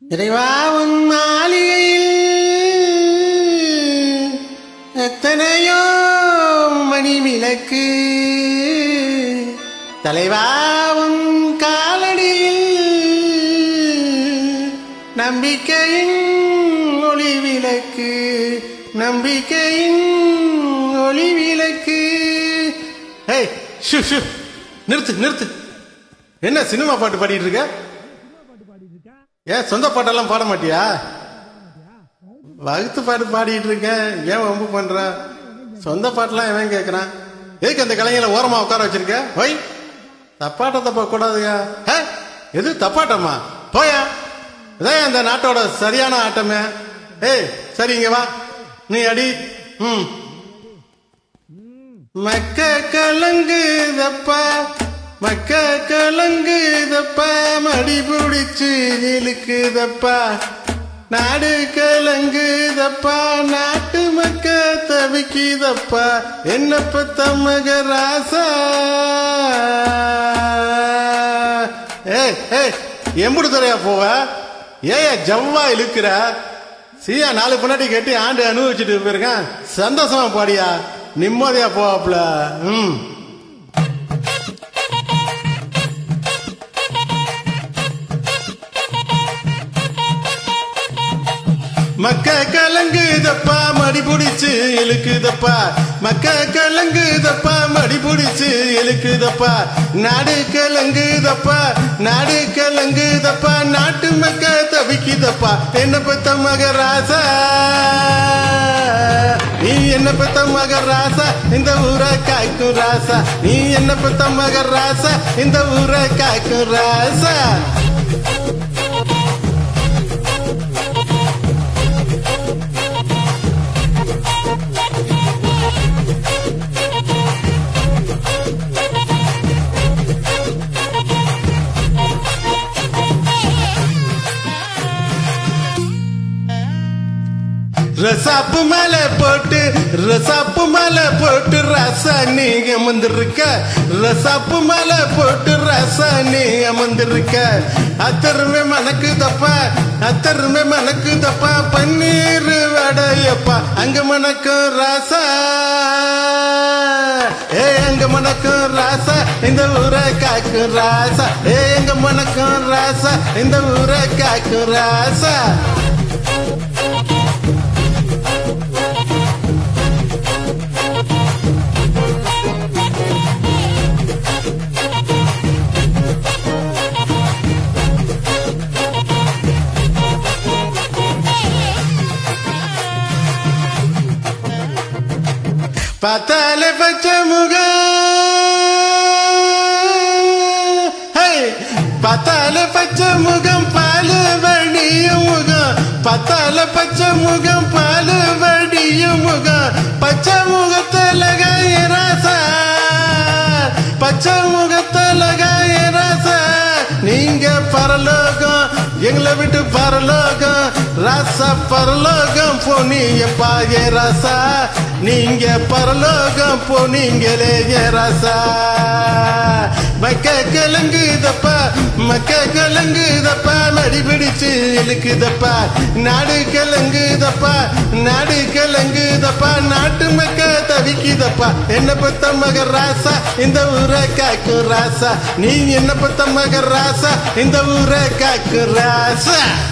இறைவா உன் மாளிகையில் எத்தனையோ மணி விளக்கு தலைவா உன் காலடியில் நம்பிக்கையின் ஒளி விளக்கு நம்பிக்கையின் ஒளி விளக்கு ஏய் ஷு ஷு நிறுத்து நிறுத்து என்ன சினிமா பாட்டு பாடிட்டு இருக்க ஏன் சொந்த பாட்டெல்லாம் பாட மாட்டியா வகுத்து பாட்டு பாடிட்டு இருக்கேன் ஏன் வம்பு பண்ற சொந்த பாட்டெல்லாம் எவன் கேட்கறான் எதுக்கு அந்த கலைஞரை ஓரமா உட்கார வச்சிருக்க ஒய் தப்பாட்ட தப்ப கூடாதுயா ஹே, எது தப்பாட்டமா போயா இதான் இந்த நாட்டோட சரியான ஆட்டமே ஏய் சரி இங்க வா நீ அடி ம் மக்க கலங்குதப்பா மக்க கலங்குதப்பா மடி பிடிச்சு இழுக்குதப்பா நாடு கலங்குதப்பா நாட்டு மக்க தவிக்குதப்பா என்ன பத்த மகராசா ஏய் ஏய் எம்புடு துறையா போவ ஏயா ஜவ்வா இழுக்கிற சீயா நாலு பொண்டாட்டி கட்டி ஆண்டு அனுபவிச்சுட்டு போயிருக்கேன் சந்தோஷமா பாடியா நிம்மதியா போவாப்ல ம் மக்க கலங்குதப்பா மடி புடிச்சு இழுக்குதப்பா மக்க கலங்குதப்பா மடி புடிச்சு இழுக்குதப்பா நாடு கலங்குதப்பா நாடு கலங்குதப்பா நாட்டு மக்க தவிக்குதப்பா என்ன பத்த மகராசா நீ என்ன பத்த மகராசா இந்த ஊரை காய்க்கும் ராசா நீ என்ன பத்த மகராசா இந்த ஊரை காய்க்கும் ராசா ரசாப்பு மேல போட்டு ரசாப்பு மேல போட்டு ரசா நீ அமர்ந்திருக்க ரசாப்பு மேல போட்டு ரசா நீ அமர்ந்திருக்க அத்தருமே மனக்கு தப்பா அத்தருமே மனக்கு தப்பா பன்னீர் வடையப்பா அங்க மணக்கும் ராசா ஏ அங்க மணக்கும் ராசா இந்த ஊரை காக்கும் ராசா ஏ எங்க மணக்கும் ராசா இந்த ஊரை காக்கும் ராசா பார்த்தாலே பச்சை முகம் ஹே! பார்த்தாலே பச்சை முகம் பாலு வடியும் முகம் பார்த்தாலே பச்சை முகம் பாலு வடியும் முகம் பச்சை முகத்துல ராசா பச்சை முகத்துல ராசா நீங்க பரலோகம் எங்களை விட்டு பரலோகம் ராசா பரலோகம் போனீங்கப்பா ஏ ராசா நீங்க பரலோகம் போனீங்களே ஏ ராசா மக்க கலங்குதப்பா மக்க கலங்குதப்பா மடி பிடிச்சு இழுக்குதப்பா நாடு கலங்குதப்பா நாடு கலங்குதப்பா நாட்டு மக்க தவிக்குதப்பா என்ன பத்த மக ராசா இந்த ஊரை காக்கும் ராசா நீ என்ன பத்த மக ராசா இந்த ஊரை காக்கும் ராசா